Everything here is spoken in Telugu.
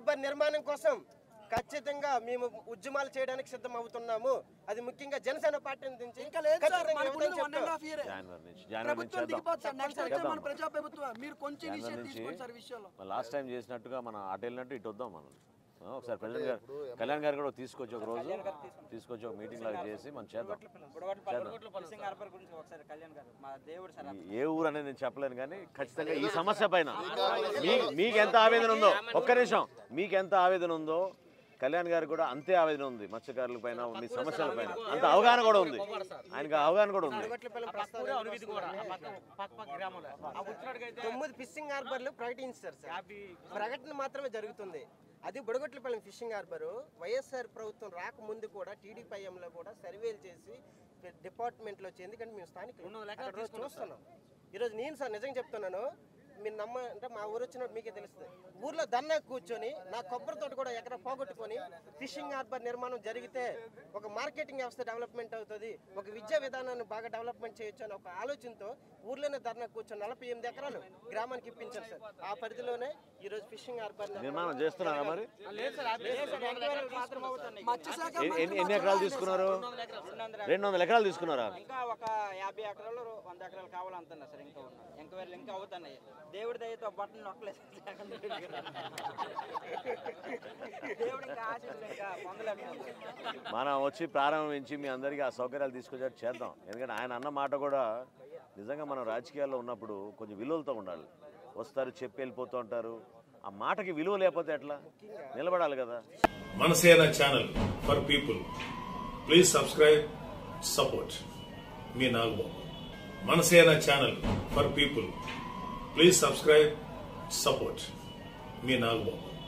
హార్బర్ నిర్మాణం కోసం ఖచ్చితంగా మేము ఉద్యమాలు చేయడానికి సిద్ధం అవుతున్నాము అది ముఖ్యంగా జనసేన పార్టీ నుంచి ఇంకా లేదు సార్ ఖచ్చితంగా మనకు ఇవ్వదని వన్ అండ్ చెప్తాం. హాఫ్ ఇయర్ జనవరి నుంచి జనవరి నుంచి ప్రభుత్వం చేద్దాం దిగిపోతుంది సార్ నెక్స్ట్ వచ్చే చేద్దాం. మన ప్రజా ప్రభుత్వం మీరు కొంచెం జనవరి ఇనిషియేటివ్ నుంచి తీసుకోండి సార్ ఈ విషయంలో లాస్ట్ టైం చేసినట్టుగా మనం అటు వెళ్ళినట్టు ఇటు వద్దాం మనం ఆ, ఒకసారి ప్రెసిడెంట్ గారు కళ్యాణ్ గారు కూడా తీసుకొచ్చి ఒక రోజు తీసుకొచ్చి ఒక మీటింగ్ లాగా చేసి మనం చేద్దాం ఫిషింగ్ హార్బర్ గురించి ఒకసారి కళ్యాణ్ గారు మా దేవుడు సార్ ఈ- ఏ ఊరు అనేది నేను చెప్పలేను కానీ ఖచ్చితంగా ఈ సమస్య పైన మీ మీకు ఎంత ఆవేదన ఉందో ఒక్క నిమిషం మీకు ఎంత ఆవేదన ఉందో కళ్యాణ్ గారికి కూడా అంతే ఆవేదన ఉంది మత్స్యకారుల పైన మీ సమస్యల పైన అంత అవగాహన కూడా ఉంది ఆయనకి అవగాహన కూడా ఉంది బొడగొట్లపల్లి ప్రస్తావన తొమ్మిది ఫిషింగ్ హార్బర్లు ప్రకటించారు సార్ ప్రకటన మాత్రమే జరుగుతుంది అది బుడగొట్లపల్లి ఫిషింగ్ హార్బర్ వైఎస్ఆర్ ప్రభుత్వం రాకముందు కూడా టీడీపీ లో కూడా సర్వేలు చేసి డిపార్ట్మెంట్లో వచ్చి ఎందుకంటే మేము స్థానికులు అక్కడ రోజు చూస్తున్నాం ఈరోజు నేను సార్ నిజంగా చెప్తున్నాను మీరు నమ్మ అంటే మా ఊరు వచ్చినప్పుడు మీకే తెలుస్తుంది ఊర్లో ధర్నా కూర్చొని నా కొబ్బరి తోట కూడా ఎక్కడ పోగొట్టుకొని ఫిషింగ్ హార్బర్ నిర్మాణం జరిగితే ఒక మార్కెటింగ్ వ్యవస్థ డెవలప్మెంట్ అవుతుంది ఒక విద్యా విధానాన్ని బాగా డెవలప్మెంట్ చేయొచ్చు అని ఒక ఆలోచనతో ఊర్లోనే ధర్నా కూర్చొని నలభై ఎనిమిది ఎకరాలు గ్రామానికి ఇప్పించారు సార్ ఆ పరిధిలోనే ఈ రోజు ఫిషింగ్ హార్బర్ నిర్మాణం చేస్తున్నారా మరి మాత్రం అవుతున్నాయి మత్స్యశాఖ ఎన్ని- ఎన్ని ఎన్ని ఎకరాలు తీసుకున్నారు రెండు వందల ఎకరాలు తీసుకున్నారా ఇంకా ఒక యాభై ఎకరాలు వంద ఎకరాలు కావాలంటున్నారు సార్ ఇంకా ఉన్నాయి ఎంక్వైరీలు ఇంకా అవుతున్నాయి దేవుడి దయతో బట్టలు నొక్కలేదు దేవుడు ఇంకా ఆశీస్సులు ఇంకా పొందలేదు మనం వచ్చి ప్రారంభించి మీ అందరికీ ఆ సౌకర్యాలు తీసుకొచ్చేట్టు చేద్దాం ఎందుకంటే ఆయన అన్న మాట కూడా నిజంగా మనం రాజకీయాల్లో ఉన్నప్పుడు కొంచెం విలువలతో ఉండాలి వస్తారు చెప్పి వెళ్ళిపోతూ ఉంటారు ఆ మాటకి విలువ లేకపోతే ఎట్లా నిలబడాలి కదా Manasena channel for people please subscribe support మీ Nagababu Manasena channel for people please subscribe support మీ నాగబాబు